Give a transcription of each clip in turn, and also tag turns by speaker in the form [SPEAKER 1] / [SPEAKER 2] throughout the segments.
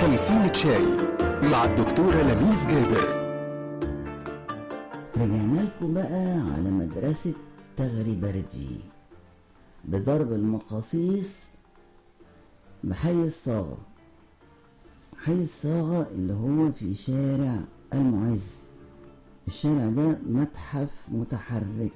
[SPEAKER 1] خمسين شاي مع الدكتورة لميس جابر
[SPEAKER 2] رجعنا لكم بقى على مدرسة تغريبردي بضرب المقاصيص بحي الصاغة حي الصاغة اللي هو في شارع المعز الشارع ده متحف متحرك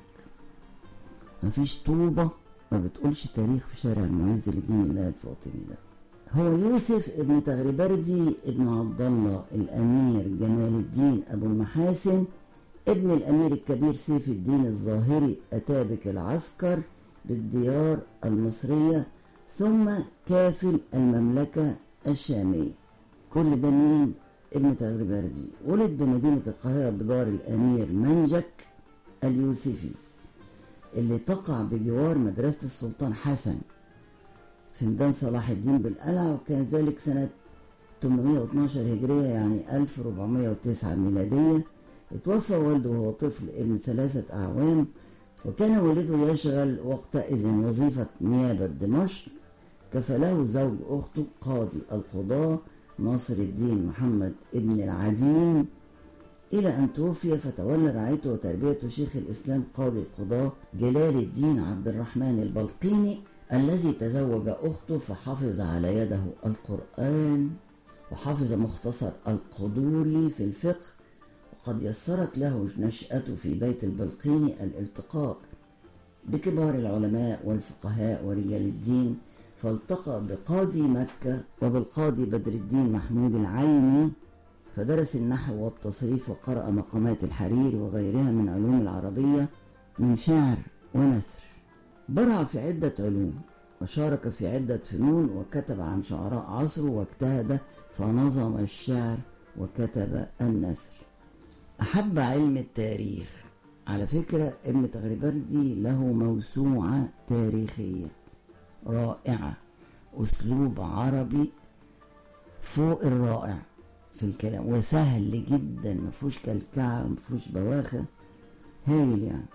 [SPEAKER 2] مفيش طوبة ما بتقولش تاريخ في شارع المعز لدين الله الفاطمي ده هو يوسف ابن تغريبردي ابن عبد الله الامير جمال الدين ابو المحاسن ابن الامير الكبير سيف الدين الظاهري اتابك العسكر بالديار المصرية ثم كافل المملكة الشامية كل ده مين ابن تغريبردي ولد بمدينة القاهرة بدار الامير منجك اليوسفي اللي تقع بجوار مدرسة السلطان حسن في ميدان صلاح الدين بالقلعة وكان ذلك سنة 812 هجرية يعني 1409 ميلادية اتوفى والده وهو طفل ابن ثلاثة أعوام وكان والده يشغل وقتئذ وظيفة نيابة دمشق كفله زوج أخته قاضي القضاة ناصر الدين محمد ابن العديم إلى أن توفي فتولى رعايته وتربيته شيخ الإسلام قاضي القضاة جلال الدين عبد الرحمن البلقيني الذي تزوج أخته فحفظ على يده القرآن وحفظ مختصر القدوري في الفقه وقد يسرت له نشأته في بيت البلقيني الالتقاء بكبار العلماء والفقهاء ورجال الدين فالتقى بقاضي مكة وبالقاضي بدر الدين محمود العيني فدرس النحو والتصريف وقرأ مقامات الحرير وغيرها من علوم العربية من شعر ونثر برع في عدة علوم وشارك في عدة فنون وكتب عن شعراء عصره واجتهد فنظم الشعر وكتب النثر أحب علم التاريخ على فكرة ابن تغريبردي له موسوعة تاريخية رائعة أسلوب عربي فوق الرائع في الكلام وسهل جدا مفهوش كلكعة مفهوش بواخة هايل يعني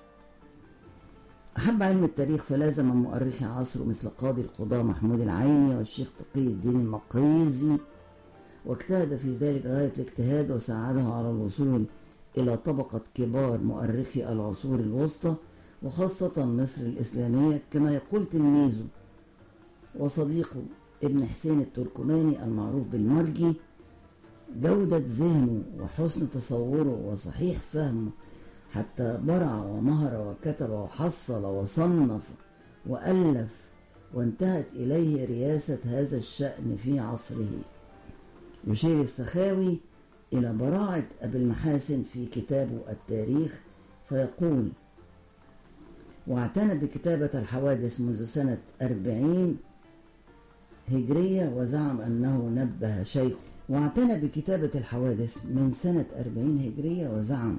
[SPEAKER 2] أحب علم التاريخ فلازم مؤرخي عصره مثل قاضي القضاة محمود العيني والشيخ تقي الدين المقريزي واجتهد في ذلك غاية الاجتهاد وساعده على الوصول إلى طبقة كبار مؤرخي العصور الوسطى وخاصة مصر الإسلامية كما يقول تلميذه وصديقه ابن حسين التركماني المعروف بالمرجي جودة ذهنه وحسن تصوره وصحيح فهمه حتى برع ومهر وكتب وحصل وصنف وألف وانتهت إليه رياسة هذا الشأن في عصره يشير السخاوي إلى براعة أبي المحاسن في كتابه التاريخ فيقول واعتنى بكتابة الحوادث منذ سنة أربعين هجرية وزعم أنه نبه شيخ واعتنى بكتابة الحوادث من سنة أربعين هجرية وزعم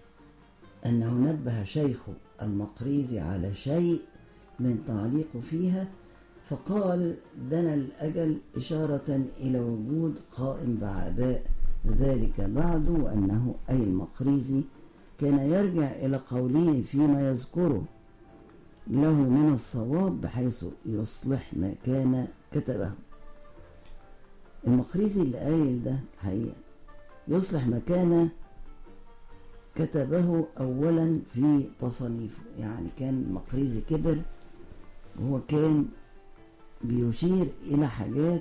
[SPEAKER 2] أنه نبه شيخه المقريزي على شيء من تعليقه فيها فقال دنا الأجل إشارة إلى وجود قائم بعباء ذلك بعد وأنه أي المقريزي كان يرجع إلى قوله فيما يذكره له من الصواب بحيث يصلح ما كان كتبه المقريزي اللي قايل ده حقيقة يصلح ما كان كتبه أولا في تصانيفه يعني كان المقريزي كبر وهو كان بيشير إلى حاجات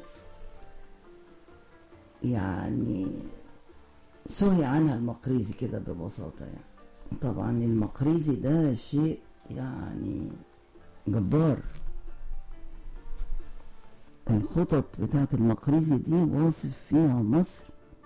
[SPEAKER 2] يعني سهي عنها المقريزي كده ببساطة يعني طبعا المقريزي ده شيء يعني جبار الخطط بتاعت المقريزي دي واصف فيها مصر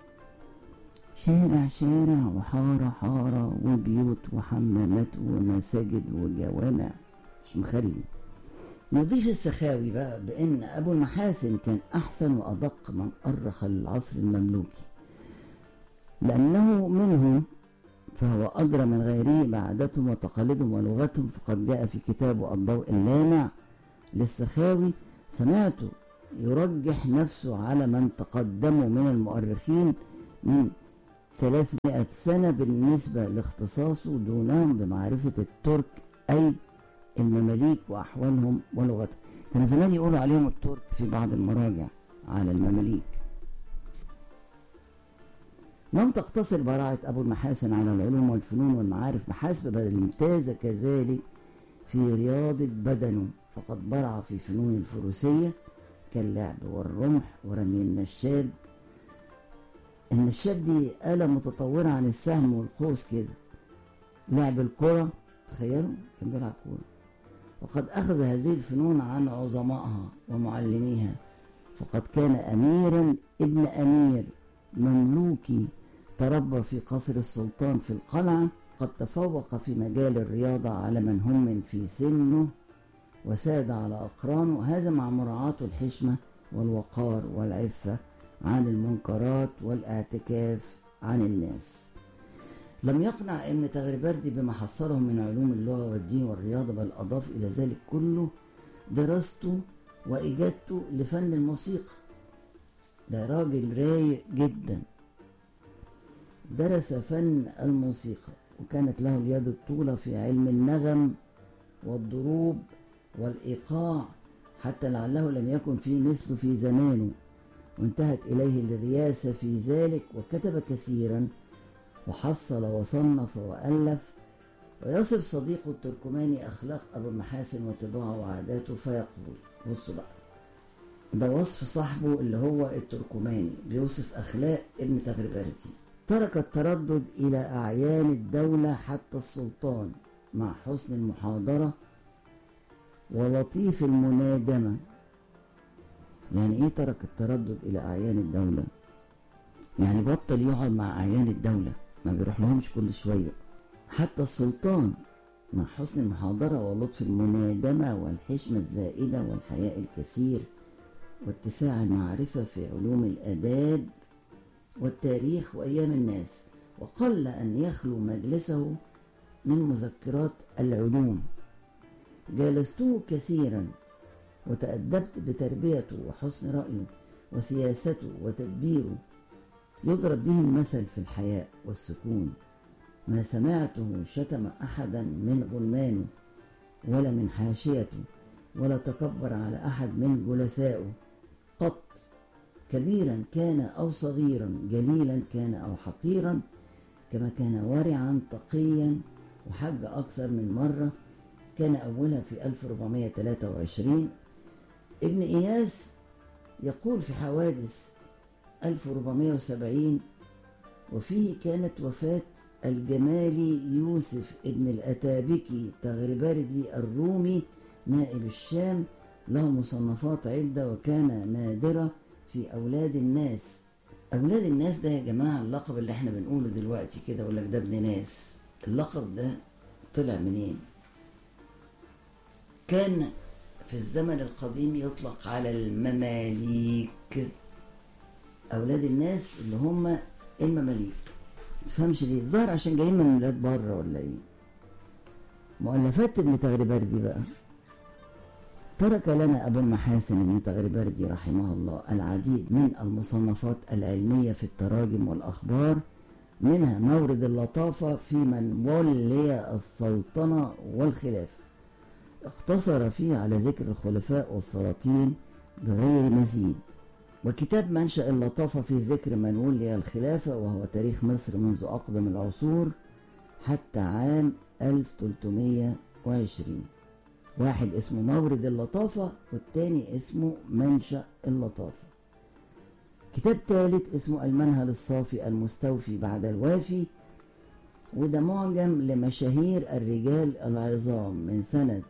[SPEAKER 2] شارع شارع وحارة حارة وبيوت وحمامات ومساجد وجوامع مش مخلي نضيف السخاوي بقى بأن أبو المحاسن كان أحسن وأدق من أرخ العصر المملوكي لأنه منهم فهو أدرى من غيره بعادتهم وتقاليدهم ولغتهم فقد جاء في كتابه الضوء اللامع للسخاوي سمعته يرجح نفسه على من تقدموا من المؤرخين من 300 سنة بالنسبة لاختصاصه دونهم بمعرفة الترك أي المماليك وأحوالهم ولغتهم كان زمان يقولوا عليهم الترك في بعض المراجع على المماليك لم تقتصر براعة أبو المحاسن على العلوم والفنون والمعارف بحسب بل امتاز كذلك في رياضة بدنه فقد برع في فنون الفروسية كاللعب والرمح ورمي النشاب النشاب دي آلة متطورة عن السهم والقوس كده لعب الكرة تخيلوا كان بيلعب كورة وقد أخذ هذه الفنون عن عظمائها ومعلميها فقد كان أميرا ابن أمير مملوكي تربى في قصر السلطان في القلعة قد تفوق في مجال الرياضة على من هم من في سنه وساد على أقرانه هذا مع مراعاة الحشمة والوقار والعفة عن المنكرات والاعتكاف عن الناس لم يقنع ابن تغربردي بما حصله من علوم اللغة والدين والرياضة بل أضاف إلى ذلك كله دراسته وإجادته لفن الموسيقى ده راجل رايق جدا درس فن الموسيقى وكانت له اليد الطولة في علم النغم والضروب والإيقاع حتى لعله لم يكن في مثله في زمانه وانتهت إليه الرياسة في ذلك وكتب كثيرا وحصل وصنف وألف ويصف صديقه التركماني أخلاق أبو المحاسن وطباعه وعاداته فيقول بصوا بقى ده وصف صاحبه اللي هو التركماني بيوصف أخلاق ابن تغربردي ترك التردد إلى أعيان الدولة حتى السلطان مع حسن المحاضرة ولطيف المنادمة يعني إيه ترك التردد إلى أعيان الدولة يعني بطل يقعد مع أعيان الدولة ما بيروح لهمش كل شوية حتى السلطان مع حسن المحاضرة ولطف المنادمة والحشمة الزائدة والحياء الكثير واتساع المعرفة في علوم الآداب والتاريخ وأيام الناس وقل أن يخلو مجلسه من مذكرات العلوم جالسته كثيرا وتأدبت بتربيته وحسن رأيه وسياسته وتدبيره يضرب به المثل في الحياء والسكون ما سمعته شتم أحدا من غلمانه ولا من حاشيته ولا تكبر على أحد من جلسائه قط كبيرا كان أو صغيرا جليلا كان أو حقيرا كما كان ورعا تقيا وحج أكثر من مرة كان أولها في 1423 ابن إياس يقول في حوادث 1470 وفيه كانت وفاة الجمالي يوسف ابن الأتابكي تغربردي الرومي نائب الشام له مصنفات عدة وكان نادرة في أولاد الناس أولاد الناس ده يا جماعة اللقب اللي احنا بنقوله دلوقتي كده يقول لك ده ابن ناس اللقب ده طلع منين؟ كان في الزمن القديم يطلق على المماليك أولاد الناس اللي هم المماليك تفهمش ليه الظاهر عشان جايين من بلاد بره ولا ايه مؤلفات ابن تغربردي بقى ترك لنا أبو المحاسن ابن تغربردي رحمه الله العديد من المصنفات العلمية في التراجم والأخبار منها مورد اللطافة في من ولي السلطنة والخلافة اقتصر فيه على ذكر الخلفاء والسلاطين بغير مزيد وكتاب منشأ اللطافة في ذكر من ولي الخلافة وهو تاريخ مصر منذ أقدم العصور حتى عام 1320 واحد اسمه مورد اللطافة والتاني اسمه منشأ اللطافة كتاب ثالث اسمه المنهل الصافي المستوفي بعد الوافي وده معجم لمشاهير الرجال العظام من سنة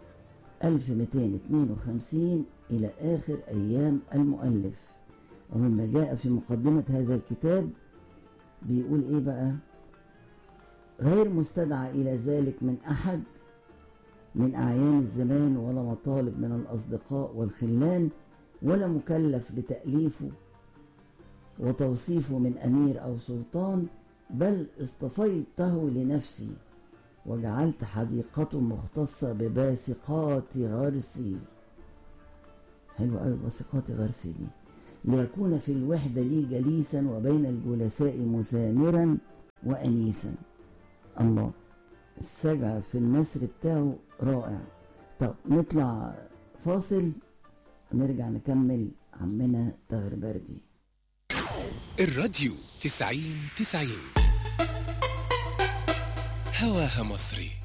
[SPEAKER 2] 1252 إلى آخر أيام المؤلف ومما جاء في مقدمة هذا الكتاب بيقول إيه بقى غير مستدعى إلى ذلك من أحد من أعيان الزمان ولا مطالب من الأصدقاء والخلان ولا مكلف لتأليفه وتوصيفه من أمير أو سلطان بل اصطفيته لنفسي وجعلت حديقته مختصة بباسقات غرسي حلو قوي باسقات غرسي دي ليكون في الوحدة لي جليسا وبين الجلساء مسامرا وأنيسا الله السجع في النسر بتاعه رائع طب نطلع فاصل ونرجع نكمل عمنا تغربردي
[SPEAKER 1] الراديو تسعين تسعين هواها مصري